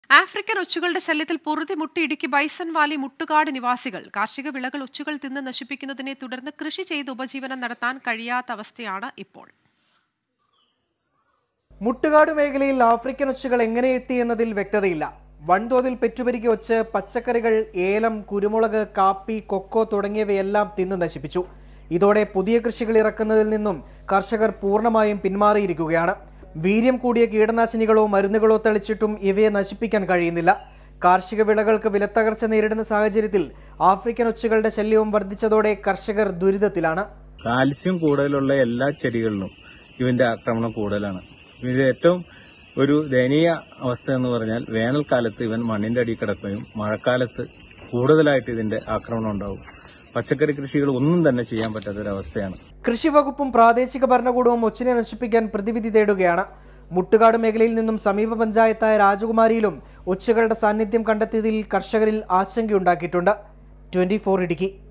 African ഒച്ചുകളുടെ ശല്യത്തിൽ പൊറുതി മുട്ടി Idukki bison Valley Muttukad നിവാസികൾ കാർഷിക വിളകൾ ഒച്ചുകൾ തിന്ന് നശിപ്പിക്കുന്നതിനെ തുടർന്ന് കൃഷി ചെയ്ത് ഉപജീവനം നടത്താൻ കഴിയാത്ത അവസ്ഥയാണ് ഇപ്പോൾ മുട്ടുകാട് മേഖലയിൽ ആഫ്രിക്കൻ ഒച്ചുകൾ എങ്ങനെ എത്തി എന്നതിൽ വ്യക്തതയില്ല വൻതോതിൽ പെറ്റുപെരുകി ഒച്ച് പച്ചക്കറികൾ ഏലം കുരുമുളക് കാപ്പി കൊക്കോ തുടങ്ങിയവയെല്ലാം തിന്നു നശിപ്പിച്ചു ഇതോടെ പുതിയ കൃഷികൾ ഇറക്കുന്നതിൽ നിന്നും കർഷകർ പൂർണ്ണമായും പിന്മാറിയിരിക്കുകയാണ് വീര്യം കൂടിയ കീടനാശിനികളോ മരുന്നുകളോ തെളിച്ചിട്ടും ഇവയെ നശിപ്പിക്കാൻ കഴിയുന്നില്ല കാർഷിക വിളകൾക്ക് വിലത്തകർച്ച നേരിടുന്ന സാഹചര്യത്തിൽ ആഫ്രിക്കൻ ഒച്ചുകളുടെ ശല്യവും വർദ്ധിച്ചതോടെ കർഷകർ ദുരിതത്തിലാണ് കാൽസ്യം കൂടുതലുള്ള എല്ലാ ചെടികളിലും ഇവന്റെ ആക്രമണം കൂടുതലാണ് ഇത് ഏറ്റവും ഒരു ദയനീയ അവസ്ഥ എന്ന് പറഞ്ഞാൽ വേനൽക്കാലത്ത് ഇവൻ മണ്ണിന്റെ അടിയിൽ കിടക്കുകയും മഴക്കാലത്ത് കൂടുതലായിട്ട് ഇതിന്റെ ആക്രമണം ഉണ്ടാവും പച്ചക്കറി കൃഷികൾ ഒന്നും തന്നെ ചെയ്യാൻ പറ്റാത്തൊരവസ്ഥയാണ് കൃഷി വകുപ്പും പ്രാദേശിക ഭരണകൂടവും ഒച്ചിനെ നശിപ്പിക്കാൻ പ്രതിവിധി തേടുകയാണ് മുട്ടുകാട് മേഖലയിൽ നിന്നും സമീപ പഞ്ചായത്തായ രാജകുമാരിയിലും ഒച്ചുകളുടെ സാന്നിധ്യം കണ്ടെത്തിയതിൽ കർഷകരിൽ ആശങ്കയുണ്ടാക്കിയിട്ടുണ്ട് ട്വന്റി ഫോർ ഇടുക്കി